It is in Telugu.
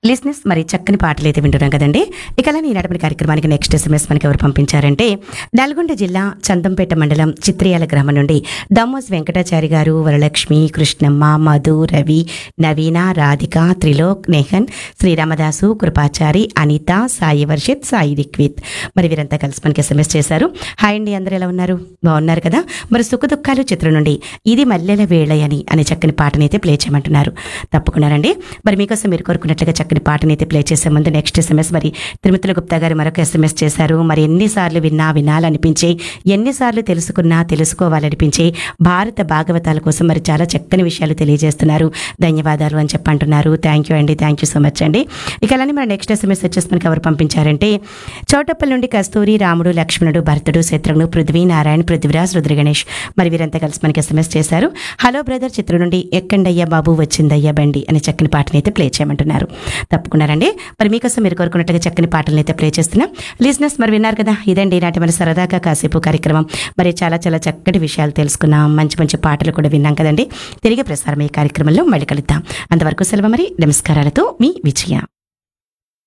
లిస్నెస్ మరి చక్కని పాటలు అయితే వింటున్నాం కదండి ఇక అలా ఈనాటి కార్యక్రమానికి నెక్స్ట్ ఎస్ఎంఎస్ మనకి ఎవరు పంపించారంటే నల్గొండ జిల్లా చందంపేట మండలం చిత్రియాల గ్రామం నుండి దమ్మోస్ వెంకటాచారి గారు వరలక్ష్మి కృష్ణమ్మ మధు రవి నవీన రాధిక త్రిలోక్ నేహన్ శ్రీరామదాసు కృపాచారి అనిత సాయి వర్షిత్ సాయి దిక్విత్ మరి వీరంతా కలిసి మనకి ఎస్ఎంఎస్ చేశారు హాయ్ అండి అందరూ ఎలా ఉన్నారు బాగున్నారు కదా మరి సుఖ దుఃఖాలు చిత్రం నుండి ఇది మల్లెల వేళయని అనే చక్కని పాటనైతే ప్లే చేయమంటున్నారు తప్పకుండానండి మరి మీకోసం మీరు కోరుకున్నట్లుగా చక్కని పాటనైతే ప్లే చేసే ముందు నెక్స్ట్ ఎస్ఎంఎస్ మరి తిరుమతుల గుప్తా గారు మరొక ఎస్ఎంఎస్ చేశారు మరి ఎన్నిసార్లు విన్నా వినాలనిపించే ఎన్నిసార్లు తెలుసుకున్నా తెలుసుకోవాలనిపించే భారత భాగవతాల కోసం మరి చాలా చక్కని విషయాలు తెలియజేస్తున్నారు ధన్యవాదాలు అని చెప్పి అంటున్నారు థ్యాంక్ యూ అండి థ్యాంక్ యూ సో మచ్ అండి ఇక అలానే మన నెక్స్ట్ ఎస్ఎంఎస్ వచ్చేసి మనకి ఎవరు పంపించారంటే చౌటప్పల్ నుండి కస్తూరి రాముడు లక్ష్మణుడు భరతుడు శత్రుఘ్ను పృథ్వీ నారాయణ పృథ్వీరాజ్ రుద్ర గణేష్ మరి వీరంతా కలిసి మనకి ఎస్ఎంఎస్ చేశారు హలో బ్రదర్ చిత్రం నుండి ఎక్కండయ్యా బాబు వచ్చిందయ్యా బండి అనే చక్కని పాటని అయితే ప్లే చేయమంటున్నారు తప్పుకున్నారండి మరి మీకోసం మీరు కోరుకున్నట్టుగా చక్కని పాటలను అయితే ప్లే చేస్తున్నాం లిజినెస్ మరి విన్నారు కదా ఇదండి ఈనాటి మరి సరదాగా కాసేపు కార్యక్రమం మరి చాలా చాలా చక్కటి విషయాలు తెలుసుకున్నాం మంచి మంచి పాటలు కూడా విన్నాం కదండి తిరిగి ప్రసారం ఈ కార్యక్రమంలో మళ్ళీ కలుద్దాం అంతవరకు సెలవు మరి నమస్కారాలతో మీ విజయ